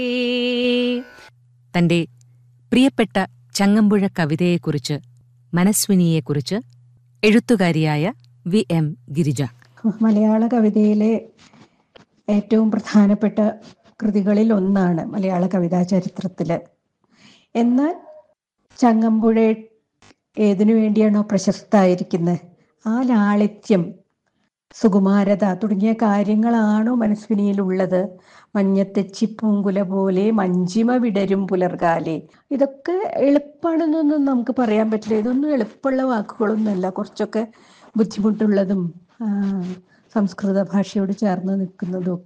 തന്റെ പ്രിയപ്പെട്ട ചങ്ങമ്പുഴ കവിതയെക്കുറിച്ച് മനസ്വിനിയെക്കുറിച്ച് എഴുത്തുകാരിയായ വി എം ഗിരിജ മലയാള കവിതയിലെ ഏറ്റവും പ്രധാനപ്പെട്ട കൃതികളിൽ ഒന്നാണ് മലയാള കവിതാ ചരിത്രത്തില് എന്നാൽ ചങ്ങമ്പുഴ ഏതിനു വേണ്ടിയാണോ പ്രശസ്തായിരിക്കുന്നത് ആ ലാളിത്യം സുകുമാരത തുടങ്ങിയ കാര്യങ്ങളാണോ മനസ്വിനിയിലുള്ളത് മഞ്ഞത്തെച്ചിപ്പൂങ്കുല പോലെ മഞ്ചിമ വിടരും പുലർകാലെ ഇതൊക്കെ എളുപ്പമാണെന്നൊന്നും നമുക്ക് പറയാൻ പറ്റില്ല ഇതൊന്നും എളുപ്പമുള്ള വാക്കുകളൊന്നുമല്ല കുറച്ചൊക്കെ ബുദ്ധിമുട്ടുള്ളതും ആ, സംസ്കൃത ഭാഷയോട് ചേർന്ന് നിൽക്കുന്നതും